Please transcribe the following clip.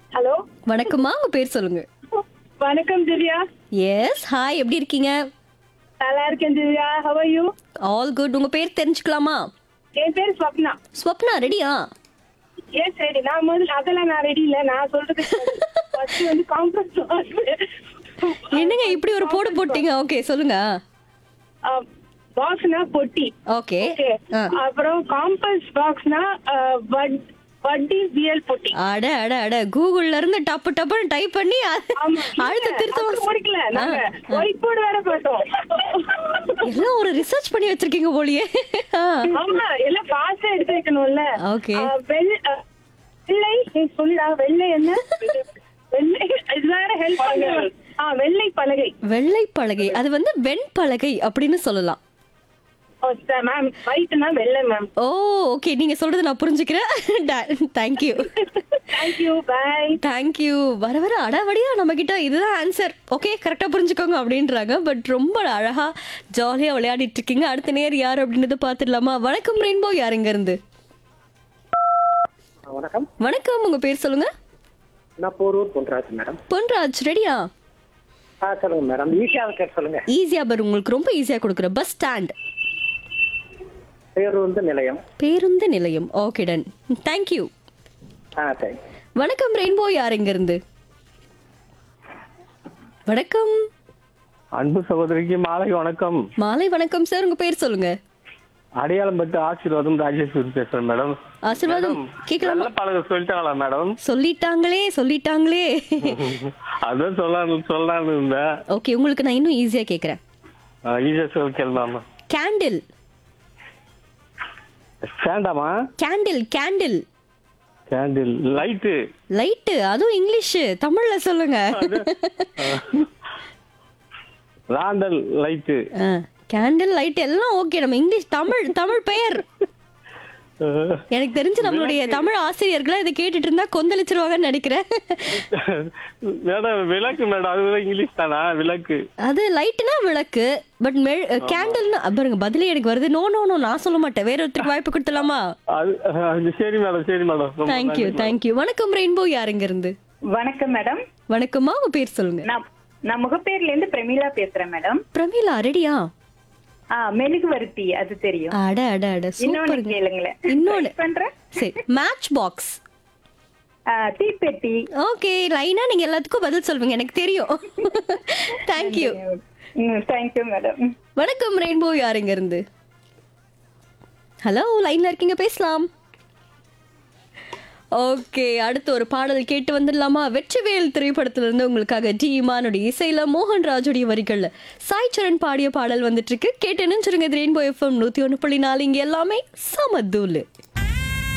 Hello வணக்கம்மா உங்க பேர் சொல்லுங்க வணக்கம் திவ்யா எஸ் ஹாய் எப்படி இருக்கீங்க நல்லா இருக்கேன் Divya how are you all good உங்க பேர் தெரிஞ்சுக்கலாமா என் பேர் ஸ்வப்னா ஸ்வப்னா ரெடியா எஸ் ரெடி நான் முதல்ல அதெல்லாம் நான் ரெடி இல்ல நான் சொல்றது ஃபர்ஸ்ட் வந்து காம்பஸ் என்னங்க இப்படி ஒரு போடு போட்டீங்க ஓகே சொல்லுங்க பாக்ஸ்னா பொட்டி ஓகே ஓகே அப்புறம் காம்பஸ் பாக்ஸ்னா வட்டி வியல் பொட்டி அட அட அட கூகுள்ல இருந்து டப்பு டப்புன்னு டைப் பண்ணி அ- ஆமா அடுத்த இல்ல, திருத்தம் அப்படி முடிக்கல நாங்க ஒயிட் போர்டு வேற போட்டோம் எல்லாம் ஒரு ரிசர்ச் பண்ணி வச்சிருக்கீங்க போலியே ஆமா எல்லாம் ஃபாஸ்டா எடுத்து வைக்கணும்ல ஓகே ஆ, வெள்- ஆ, வெள்ளை நீ சொல்லுடா வெள்ளை என்ன வெள்ளை இது வேற ஹெல்ப் பண்ணுங்க ஆ வெள்ளை பலகை வெள்ளை பலகை அது வந்து வெண்பலகை அப்படின்னு சொல்லலாம் மேம் ஒயிட்னா வெள்ளை மேம் ஓ ஓகே நீங்க சொல்றது நான் புரிஞ்சுக்கிறேன் தேங்க்யூ தேங்க்யூ பை தேங்க்யூ வர வர அடாவடியா நம்ம கிட்ட இதுதான் ஆன்சர் ஓகே கரெக்டா புரிஞ்சுக்கோங்க அப்படின்றாங்க பட் ரொம்ப அழகா ஜாலியா விளையாடிட்டு இருக்கீங்க அடுத்த நேர் யார் அப்படின்றத பாத்துடலாமா வணக்கம் ரெயின்போ யாருங்க இருந்து வணக்கம் வணக்கம் உங்க பேர் சொல்லுங்க நான் போரூர் பொன்ராஜ் மேடம் பொன்ராஜ் ரெடியா ஆ சொல்லுங்க மேடம் ஈஸியாக இருக்க சொல்லுங்க ஈஸியா பர் உங்களுக்கு ரொம்ப ஈஸியா கொடுக்குற பஸ் ஸ்டாண்ட் பேருந்து நிலையம் பேருந்து நிலையம் okay done thank you ah thanks வணக்கம் ரெயின்போ யாருங்க இருந்து வணக்கம் அன்பு சகோதரிக்கு மாலை வணக்கம் மாலை வணக்கம் சார் உங்க பேர் சொல்லுங்க அடையாளம் பட்டு ஆசீர்வாதம் ராஜேஸ்வரி பேசுறேன் மேடம் ஆசீர்வாதம் கேட்கலாமா நல்ல பழக சொல்லிட்டாங்களா மேடம் சொல்லிட்டாங்களே சொல்லிட்டாங்களே அதான் சொல்லலாம் சொல்லலாம்னு இருந்தேன் ஓகே உங்களுக்கு நான் இன்னும் ஈஸியா கேக்குறேன் ஈஸியா சொல்ல கேள்வாமா கேண்டில் வேண்டாமா candle candle candle light light அதுவும் இங்கிலீஷ் தமிழ்ல சொல்லுங்க ராண்டல் லைட்டு கேண்டில் லைட் எல்லாம் ஓகே நம்ம இங்கிலீஷ் தமிழ் தமிழ் பெயர் எனக்கு தெரிஞ்சு நம்மளுடைய தமிழ் ஆசிரியர்கள் இதை கேட்டுட்டு இருந்தா கொந்தளிச்சிருவாங்கன்னு நினைக்கிறேன் மேடம் விளக்கு மேடம் அது இங்கிலீஷ் தானா விளக்கு அது லைட்னா விளக்கு பட் கேண்டில்னா பாருங்க பதிலே எனக்கு வருது நோ நோ நோ நான் சொல்ல மாட்டேன் வேற ஒருத்தருக்கு வாய்ப்பு கொடுத்துலாமா அது அது சரி மேடம் சரி மேடம் ரொம்ப தேங்க்யூ நன்றி. தேங்க்யூ வணக்கம் ரெயின்போ யாருங்க இருந்து வணக்கம் மேடம் வணக்கம்மா உங்க பேர் சொல்லுங்க நான் நான் முகப்பேர்ல இருந்து பிரமிளா பேசுறேன் மேடம் பிரமீளா ரெடியா ஆ மெழுகுவர்த்தி அது தெரியும் அட அட அட இன்னொன்னு சூப்பர் கேளுங்களேன் இன்னொன்னு Try பண்றேன் சரி மேட்ச் பாக்ஸ் ஆ, தீப்பெட்டி ஓகே லைனா நீங்க எல்லாத்துக்கும் பதில் சொல்வீங்க எனக்கு தெரியும் தேங்க்யூ தேங்க்யூ மேடம் வணக்கம் ரெயின்போ யாருங்க இருந்து ஹலோ லைன்ல இருக்கீங்க பேசலாம் ஓகே அடுத்து ஒரு பாடல் கேட்டு வந்துடலாமா வெற்றிவேல் திரைப்படத்துல இருந்து உங்களுக்காக டி இமானுடைய இசையில மோகன் ராஜுடைய வரிகள்ல சாய் சரண் பாடிய பாடல் வந்துட்டு இருக்கு கேட்டு நினைச்சிருங்க ரெயின்போ எஃப்எம் நூத்தி ஒன்று புள்ளி நாலு இங்க எல்லாமே சமதூலு